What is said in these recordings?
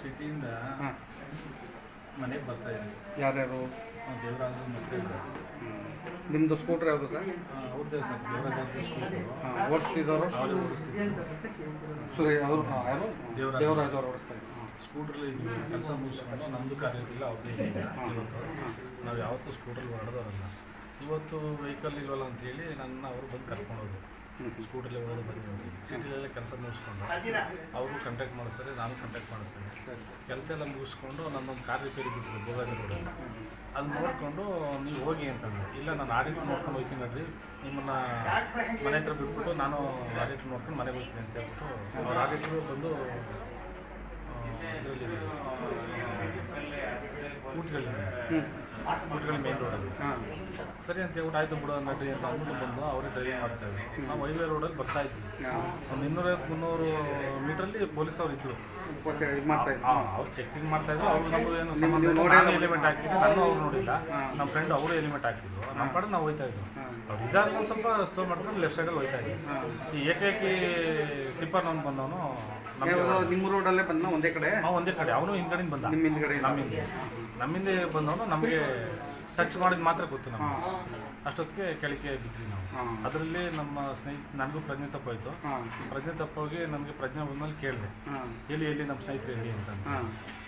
ಸಿಟಿಯಿಂದ ಹಾಂ ಮನೆಗೆ ಬರ್ತಾ ಇದ್ವಿ ಯಾರ್ಯಾರು ದೇವರಾಜು ಮತ್ತೆ ನಿಮ್ಮದು ಸ್ಕೂಟ್ರ್ ಯಾವುದು ಸರ್ ಅವ್ರದ್ದೇ ಸರ್ ದೇವರಾಜ್ ಅವ್ರದ್ದು ಸ್ಕೂಟರು ಹಾಂ ಓಡಿಸ್ತಿದ್ದವರು ಅವರೇ ಓಡಿಸ್ತಿದ್ರು ಸುರೇ ಅವರು ಹಾಂ, ಯಾರು ದೇವರಾಜ್. ದೇವರಾಜ್ ಅವರು ಓಡಿಸ್ತಾ ಇದ್ರು ಹಾಂ ಸ್ಕೂಟ್ರಲ್ಲಿ ಇದು ಕೆಲಸ ಮುಗಿಸ್ಕೊಂಡು ನಮ್ಮದು ಕಾರ್ಯ ಇರಲಿಲ್ಲ ಅವ್ರದ್ದೇ ಇಲ್ಲ ಇವತ್ತು ನಾವು ಯಾವತ್ತೂ ಸ್ಕೂಟ್ರಲ್ಲಿ ಹೊಡೆದವರಲ್ಲ ಇವತ್ತು ವೆಹಿಕಲ್ ಇಲ್ವಲ್ಲ ಅಂತೇಳಿ ನನ್ನ ಅವರು ಬಂದು ಕರ್ಕೊಂಡೋದ್ರು ಸ್ಕೂಟ್ರಲ್ಲಿ ಹೋಗೋದು ಬನ್ನಿ ಅಂತ ಹೇಳಿ ಸಿಟಿಲಲ್ಲೇ ಕೆಲಸ ಮುಗಿಸ್ಕೊಂಡು ಅವರು ಕಾಂಟ್ಯಾಕ್ಟ್ ಮಾಡಿಸ್ತಾರೆ ನಾನು ಕಾಂಟ್ಯಾಕ್ಟ್ ಮಾಡಿಸ್ತೇನೆ ಕೆಲಸ ಎಲ್ಲ ಮುಗಿಸ್ಕೊಂಡು ನನ್ನೊಂದು ಕಾರ್ ರಿಪೇರಿ ಬಿಟ್ಟಿದ್ರು ಬೋಗಾದಿ ರೋಡಲ್ಲಿ ಅದು ನೋಡಿಕೊಂಡು ನೀವು ಹೋಗಿ ಅಂತಂದೆ ಇಲ್ಲ ನಾನು ಆಡಿಟ್ರ್ ನೋಡ್ಕೊಂಡು ಹೋಗ್ತೀನಿ ನೋಡ್ರಿ ನಿಮ್ಮನ್ನ ಮನೆ ಹತ್ರ ಬಿಟ್ಬಿಟ್ಟು ನಾನು ಆಡಿಟ್ರ್ ನೋಡ್ಕೊಂಡು ಮನೆಗೆ ಹೋಗ್ತೀನಿ ಅಂತ ಹೇಳ್ಬಿಟ್ಟು ಅವ್ರ ಆಡಿಟ್ರು ಬಂದು ಇದರಲ್ಲಿ ಊಟಗಳಲ್ಲಿ ಊಟಗಳ ಮೇನ್ ರೋಡಲ್ಲಿ ಹಾಂ ಸರಿ ಅಂತ ಹೇಳ್ಬಿಟ್ಟು ಆಯ್ತು ಬಿಡು ನಡ್ರಿ ಅಂತ ಅಂದ್ಬಿಟ್ಟು ಬಂದು ಅವರೇ ಡ್ರೈವಿಂಗ್ ಮಾಡ್ತಾ ಇದ್ರು ನಾವು ಹೈವೇ ರೋಡಲ್ಲಿ ಬರ್ತಾ ಇದ್ವಿ ಹಾಂ ಒಂದು ಇನ್ನೂರೈವತ್ತು ಮುನ್ನೂರು ಮೀಟ್ರಲ್ಲಿ ಪೊಲೀಸ್ ಅವ್ರು ಇದ್ರು ಮತ್ತೆ ಇದು ಮಾಡ್ತಾ ಇದ್ರು ಅವ್ರು ಚೆಕಿಂಗ್ ಮಾಡ್ತಾ ಇದ್ರು ಅವ್ರು ನಮ್ಗೆ ಏನು ನೀವು ಸಂಬಂಧ ಇಲ್ಲ. ನೋಡಿ ನಾನು ಎಲಿಮೆಂಟ್ ಹಾಕಿದ್ದೆ ನಾನು ಅವ್ರು ನೋಡಿಲ್ಲ ಹಾಂ. ನಮ್ಮ ಫ್ರೆಂಡ್ ಅವರು ಎಲಿಮೆಂಟ್ ಹಾಕಿದ್ರು ನಮ್ಮ ಕಡೆ ನಾವು ಹೋಯ್ತಾ ಇದ್ವು ಹಾಂ ಅವ್ರು ಇದಾದ ಒಂದು ಸ್ವಲ್ಪ ಸ್ಲೋ ಮಾಡ್ಕೊಂಡು ಲೆಫ್ಟ್ ಸೈಡಲ್ಲಿ ಹೋಯ್ತಾ ಇದ್ವಿ ಹಾಂ ಈ ಏಕೈಕಿ ಟಿಪ್ಪರ್ ನಮ್ಗೆ ಬಂದವನು ನಮಗೆ ಯಾವ್ದು ನಿಮ್ಮ ರೋಡಲ್ಲೇ ಬಂದ ಒಂದೇ ಕಡೆ ನಾವು ಒಂದೇ ಕಡೆ ಅವನು ಹಿಂದ್ಗಡೆಯಿಂದ ಬಂದ ನಿಮ್ಮ ಹಿಂದ್ಗಡೆ ನಮ್ಮಿಂದ ನಮ್ಮಿಂದ ಬಂದವನು ನಮಗೆ ಟಚ್ ಮಾಡಿದ ಮಾತ್ರ ಗೊತ್ತು ನಮಗೆ ಹಾಂ ಅಷ್ಟೊತ್ತಿಗೆ ಕೆಳಗೆ ಬಿದ್ವಿ ನಾವು ಹಾಂ ಅದರಲ್ಲಿ ನಮ್ಮ ಸ್ನೇಹಿತ ನನಗೂ ಪ್ರಜ್ಞೆ ತಪ್ಪೋಯ್ತು ಹಾಂ ಪ್ರಜ್ಞೆ ತಪ್ಪೋಗಿ ನನಗೆ ಪ್ರಜ್ಞೆ ಬಂದ್ಮೇಲೆ ಕೇಳಿದೆ ಹಾಂ ಎಲ್ಲಿ ಎಲ್ಲಿ ನಮ್ಮ ಸ್ನೇಹಿತರು ಎಲ್ಲಿ ಅಂತ ಹಾಂ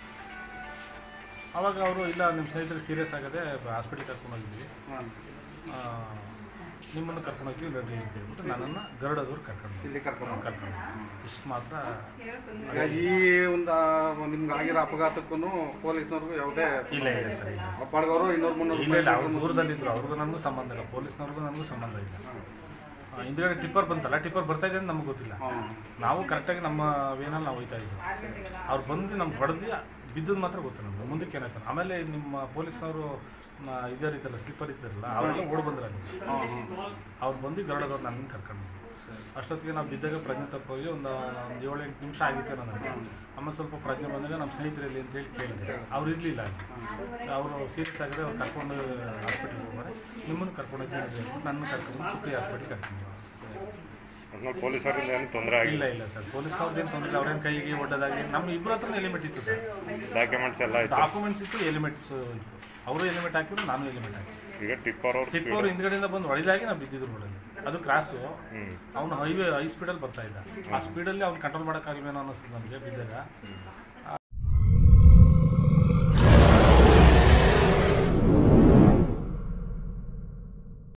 ಅವಾಗ ಅವರು ಇಲ್ಲ ನಿಮ್ಮ ಸ್ನೇಹಿತರು ಸೀರಿಯಸ್ ಆಗದೆ ಹಾಸ್ಪಿಟ್ಲಿಗೆ ಕರ್ಕೊಂಡು ಹೋಗಿದ್ವಿ ಹಾಂ ಆ, ನಿಮ್ಮನ್ನು ಕರ್ಕೊಂಡು ಹೋಗ್ತೀವಿ ನಡ್ರಿ ಅಂತ ಹೇಳ್ಬಿಟ್ಟು ನನ್ನನ್ನು ಗರುಡದವ್ರು ಕರ್ಕೊಂಡು ಇಲ್ಲಿ ಕರ್ಕೊಂಡು ಕರ್ಕೊಂಡು ಇಷ್ಟು ಮಾತ್ರ ಈಗ ಈ ಒಂದು ನಿಮ್ಗೆ ಆಗಿರೋ ಅಪಘಾತಕ್ಕೂ ಪೊಲೀಸ್ನವ್ರಿಗೂ ಯಾವುದೇ ಇಲ್ಲ ಇಲ್ಲ ಸರ್ ಇಲ್ಲ ಸರ್. ಅಪ್ಪಾಡ್ಗವರು ಇನ್ನೂರು ಮುನ್ನೂರು ಇಲ್ಲ ಇಲ್ಲ ಅವ್ರು ದೂರದಲ್ಲಿದ್ದರು ಅವ್ರಿಗೂ ನನಗೂ ಸಂಬಂಧ ಇಲ್ಲ ಪೊಲೀಸ್ನವ್ರಿಗೂ ನನಗೂ ಸಂಬಂಧ ಇಲ್ಲ ಆ, ಹಿಂದ್ಗಡೆ ಟಿಪ್ಪರ್ ಬಂತಲ್ಲ ಟಿಪ್ಪರ್ ಬರ್ತಾ ಇದೆ ಅಂತ ನಮ್ಗೆ ಗೊತ್ತಿಲ್ಲ ಹಾಂ ನಾವು ಕರೆಕ್ಟಾಗಿ ನಮ್ಮ ವೇನಲ್ಲಿ ನಾವು ಹೋಯ್ತಾ ಇದ್ವಿ ಅವ್ರು ಬಂದು ನಮ್ಗೆ ಹೊಡೆದು ಬಿದ್ದದ್ದು ಮಾತ್ರ ಗೊತ್ತು ನಮ್ಗೆ ಮುಂದಕ್ಕೆ ಏನಾಯ್ತು ಆಮೇಲೆ ನಿಮ್ಮ ಪೊಲೀಸ್ನವರು ಇದೇ ರೀತಿಯಲ್ಲ ಸ್ಲಿಪ್ಪರ್ ಇದ್ದಾರಲ್ಲ ಅವರೆಲ್ಲ ಓಡ್ ಬಂದ್ರೆ ಅಲ್ಲಿ ಅವ್ರು ಬಂದು ಗರುಡದವ್ರು ನನ್ನ ಕರ್ಕೊಂಡು ಬಂದ್ರು. ಅಷ್ಟೊತ್ತಿಗೆ ನಾವು ಬಿದ್ದಾಗ ಪ್ರಜ್ಞೆ ತಪ್ಪೋಗಿ ಒಂದು ಒಂದು ಏಳು ಎಂಟು ನಿಮಿಷ ಆಗಿತ್ತು ನನಗೆ ಆಮೇಲೆ ಸ್ವಲ್ಪ ಪ್ರಜ್ಞೆ ಬಂದಾಗ ನಮ್ಮ ಸ್ನೇಹಿತರಲ್ಲಿ ಅಂತೇಳಿ ಕೇಳಿದೆ ಅವ್ರು ಇರಲಿಲ್ಲ ಅವರು ಸೀರಿಯಸ್ ಆಗಿದೆ ಅವ್ರು ಕರ್ಕೊಂಡು ಹಾಸ್ಪಿಟ್ಲಿಗೆ ಹೋಗ್ತಾರೆ ನಿಮ್ಮನ್ನು ಕರ್ಕೊಂಡು ಹೋಗ್ತೀನಿ ಅಂತ ಹೇಳ್ಬಿಟ್ಟು ನನ್ನ ಕರ್ಕೊಂಡು ಸುಪ್ರಿ ಹಾಸ್ಪಿಟ್ಲಿಗೆ ಕರ್ಕೊಂಡು ಹೋದ್ರು. ಒಟ್ನಲ್ಲಿ ಪೊಲೀಸರಿಂದ ಏನು ತೊಂದರೆ ಆಗಿಲ್ಲ ಇಲ್ಲ ಇಲ್ಲ ಸರ್ ಪೊಲೀಸ್ನವ್ರದ್ದೇನು ತೊಂದರೆ ಇಲ್ಲ ಅವ್ರೇನು ಕೈಗೆ ಒಡ್ಡದಾಗಿ ನಮ್ಮ ಇಬ್ಬರ ಹತ್ರ ಹೆಲಿಮೆಟ್ ಇತ್ತು ಸರ್ ಡಾಕ್ಯುಮೆಂಟ್ಸ್ ಎಲ್ಲ ಆಯ್ತು ಡಾಕ್ಯುಮೆಂಟ್ಸ್ ಇತ್ತು ಹೆಲಿಮೆಟ್ಸ್ ಇತ್ತು ಅವರು ಹೆಲಿಮೆಟ್ ಹಾಕಿದ್ರು ನಾನು ಹೆಲಿಮೆಟ್ ಹಾಕಿದ್ದೆ ಈಗ ಟಿಪ್ಪರ್ ಅವ್ರು ಟಿಪ್ಪು ಅವ್ರು ಹಿಂದ್ಗಡೆಯಿಂದ ಬಂದು ಹೊಡಿದಾಗಿ ನಾವು ಬಿದ್ದಿದ್ರು ರೋಡಲ್ಲಿ ಅದು ಕ್ರಾಸು ಹ್ಮ್ ಅವನು ಹೈವೇ ಹೈ ಸ್ಪೀಡಲ್ಲಿ ಬರ್ತಾ ಇದ್ದ ಆ ಸ್ಪೀಡಲ್ಲಿ ಅವ್ನು ಕಂಟ್ರೋಲ್ ಮಾಡೋಕ್ಕಾಗಲ್ವೇನೋ ಅನ್ನಿಸ್ತು ನಮಗೆ ಬಿದ್ದಾಗ